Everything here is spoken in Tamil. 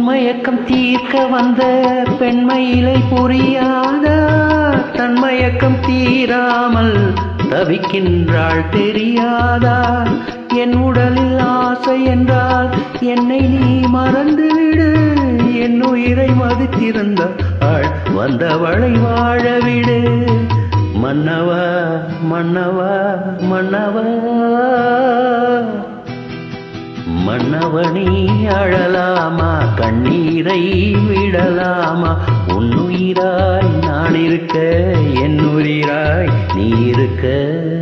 உன்மயக்கம் தீர்க்க வந்த பெண்மயிலை புரியாதா தன்மயக்கம் தீராமல் தவிக்கின்றாள் தெரியாதா என் உடலில் ஆசை என்றால் என்னை நீ மறந்துவிடு என் உயிரை மதித்திருந்தாள் வந்தவளை வாழவிடு மன்னவா மன்னவா மன்னவா மன்னவனி அழலாமா கண்ணீரை விடலாமா உன்னுயிராய் நான் இருக்க என் உயிராய் நீ இருக்க